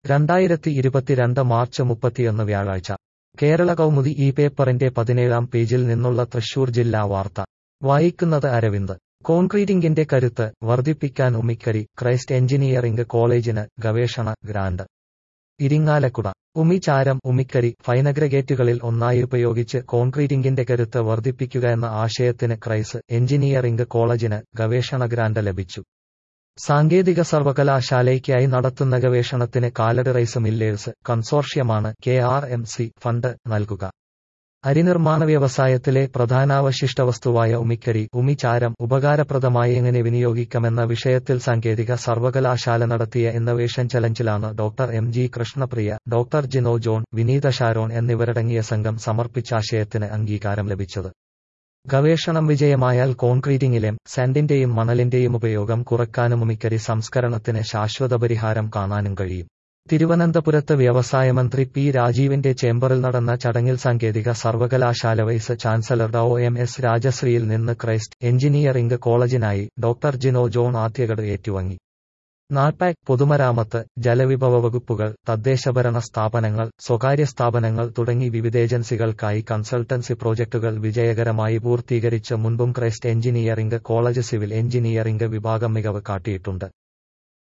രണ്ടായിരത്തി ഇരുപത്തിരണ്ട് മാർച്ച് മുപ്പത്തിയൊന്ന് വ്യാഴാഴ്ച കേരള കൗമുദി ഈ പേപ്പറിന്റെ പതിനേഴാം പേജിൽ നിന്നുള്ള തൃശൂർ ജില്ലാ വാർത്ത വായിക്കുന്നത് അരവിന്ദ് കോൺക്രീറ്റിംഗിന്റെ കരുത്ത് വർദ്ധിപ്പിക്കാൻ ഉമിക്കരി ക്രൈസ്റ്റ് എഞ്ചിനീയറിംഗ് കോളേജിന് ഗവേഷണ ഗ്രാന്റ് ഇരിങ്ങാലക്കുട ഉമിചാരം ഉമിക്കരി ഫൈനഗ്രഗേറ്റുകളിൽ ഒന്നായി ഉപയോഗിച്ച് കോൺക്രീറ്റിംഗിന്റെ കരുത്ത് വർദ്ധിപ്പിക്കുക എന്ന ആശയത്തിന് ക്രൈസ് എഞ്ചിനീയറിംഗ് കോളേജിന് ഗവേഷണ ഗ്രാന്റ് ലഭിച്ചു സാങ്കേതിക സർവകലാശാലയ്ക്കായി നടത്തുന്ന ഗവേഷണത്തിന് കാലഡ് റൈസ് മില്ലേഴ്സ് കൺസോർഷ്യമാണ് K R M C fund നൽകുക അരിനിർമ്മാണ വ്യവസായത്തിലെ പ്രധാനാവശിഷ്ട വസ്തുവായ ഉമിക്കരി ഉമിചാരം ഉപകാരപ്രദമായി എങ്ങനെ വിനിയോഗിക്കാമെന്ന വിഷയത്തിൽ സാങ്കേതിക സർവകലാശാല നടത്തിയ ഇന്നവേഷൻ ചലഞ്ചിലാണ് doctor M G Krishnapriya doctor Jino John Vineetha Sharon എന്നിവരടങ്ങിയ സംഘം സമർപ്പിച്ച ആശയത്തിന് അംഗീകാരം ലഭിച്ചത് ഗവേഷണം വിജയമായാൽ കോൺക്രീറ്റിംഗിലെം സാൻഡിന്റെയും മണലിന്റെയും ഉപയോഗം കുറക്കാനും ഉമിക്കരി സംസ്കരണത്തിന് ശാശ്വത പരിഹാരം കാണാനും കഴിയും തിരുവനന്തപുരത്ത് വ്യവസായ മന്ത്രി പി രാജീവിന്റെ ചേംബറിൽ നടന്ന ചടങ്ങിൽ സാങ്കേതിക സർവകലാശാല vice chancellor Dr M S രാജശ്രീയിൽ നിന്ന് ക്രൈസ്റ്റ് എഞ്ചിനീയറിംഗ് കോളേജിനായി ഡോക്ടർ ജിനോ ജോൺ ആദ്യഗഡ് ഏറ്റുവാങ്ങി നാട്പാക് പൊതുമരാമത്ത് ജലവിഭവ വകുപ്പുകൾ തദ്ദേശഭരണ സ്ഥാപനങ്ങൾ സ്വകാര്യ സ്ഥാപനങ്ങൾ തുടങ്ങി വിവിധ ഏജൻസികൾക്കായി കൺസൾട്ടൻസി പ്രോജക്ടുകൾ വിജയകരമായി പൂർത്തീകരിച്ച് മുൻപും Christ engineering college civil engineering വിഭാഗം മികവ് കാട്ടിയിട്ടുണ്ട്